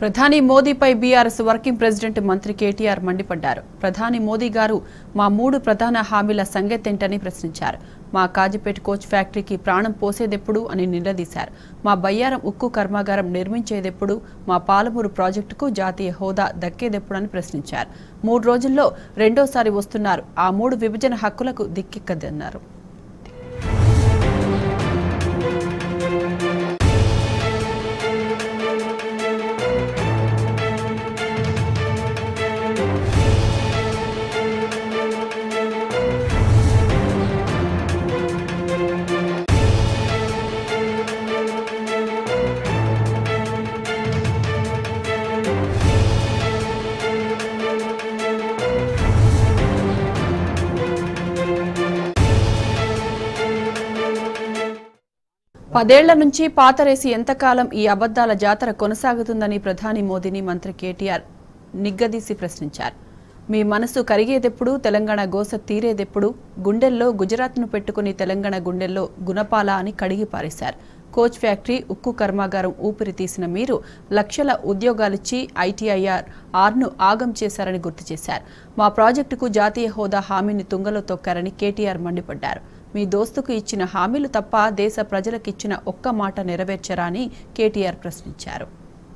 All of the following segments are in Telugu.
ప్రధాని మోదీపై బీఆర్ఎస్ వర్కింగ్ ప్రెసిడెంట్ మంత్రి కేటీఆర్ మండిపడ్డారు ప్రధాని మోదీ గారు మా మూడు ప్రధాన హామీల సంగతేంటని ప్రశ్నించారు మా కాజిపేట కోచ్ ఫ్యాక్టరీకి ప్రాణం పోసేదెప్పుడు అని నిలదీశారు మా బయ్యారం ఉక్కు కర్మాగారం నిర్మించేదెప్పుడు మా పాలమూరు ప్రాజెక్టుకు జాతీయ హోదా దక్కేదెప్పుడని ప్రశ్నించారు మూడు రోజుల్లో రెండోసారి వస్తున్నారు ఆ మూడు విభజన హక్కులకు దిక్కెక్కదన్నారు పదేళ్ల నుంచి పాతరేసి ఎంతకాలం ఈ అబద్దాల జాతర కొనసాగుతుందని ప్రధాని మోదీని మంత్రి కేటీఆర్ నిగ్గదీసి ప్రశ్నించారు మీ మనసు కరిగేదెప్పుడు తెలంగాణ గోస తీరేదెప్పుడు గుండెల్లో గుజరాత్ను పెట్టుకుని తెలంగాణ గుండెల్లో గుణపాల అని కడిగి పారేశారు కోచ్ ఫ్యాక్టరీ ఉక్కు కర్మాగారం ఊపిరి తీసిన మీరు లక్షల ఉద్యోగాలిచ్చి ఐటీఐఆర్ ఆర్ను ఆగం చేశారని గుర్తు చేశారు మా ప్రాజెక్టుకు జాతీయ హోదా హామీని తుంగలో తొక్కారని కేటీఆర్ మండిపడ్డారు మీ దోస్తుకు ఇచ్చిన హామీలు తప్ప దేశ ప్రజలకిచ్చిన ఒక్క మాట నెరవేర్చరా అని కేటీఆర్ ప్రశ్నించారు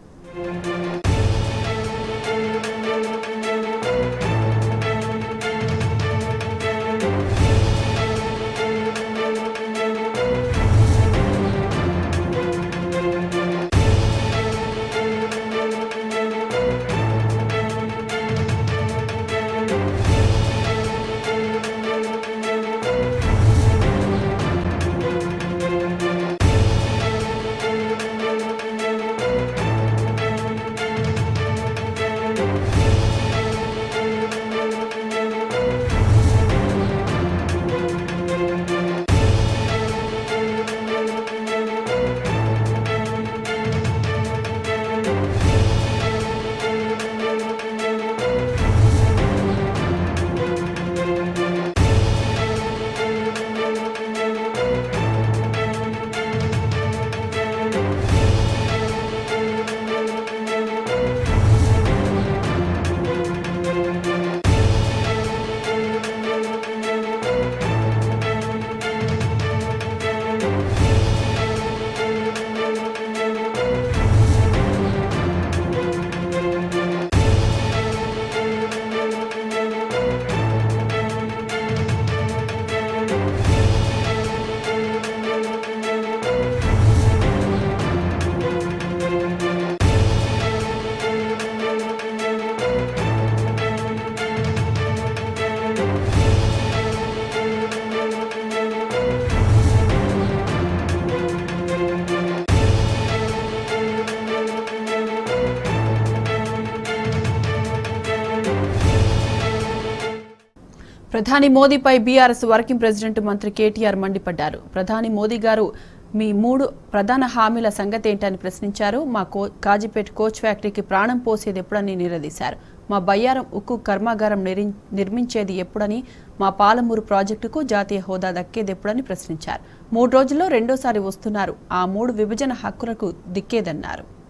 ప్రధాని మోదీపై బీఆర్ఎస్ వర్కింగ్ ప్రెసిడెంట్ మంత్రి కేటీఆర్ మండిపడ్డారు ప్రధాని మోదీ గారు మీ మూడు ప్రధాన హామీల సంగతేంటని ప్రశ్నించారు మా కో కాజీపేట్ కోచ్ ఫ్యాక్టరీకి ప్రాణం పోసేది ఎప్పుడని నిలదీశారు మా బయ్యారం ఉక్కు కర్మాగారం నిరి- నిర్మించేది ఎప్పుడని మా పాలమూరు ప్రాజెక్టుకు జాతీయ హోదా దక్కేది ఎప్పుడని ప్రశ్నించారు మూడు రోజుల్లో రెండోసారి వస్తున్నారు ఆ మూడు విభజన హక్కులకు దిక్కేదన్నారు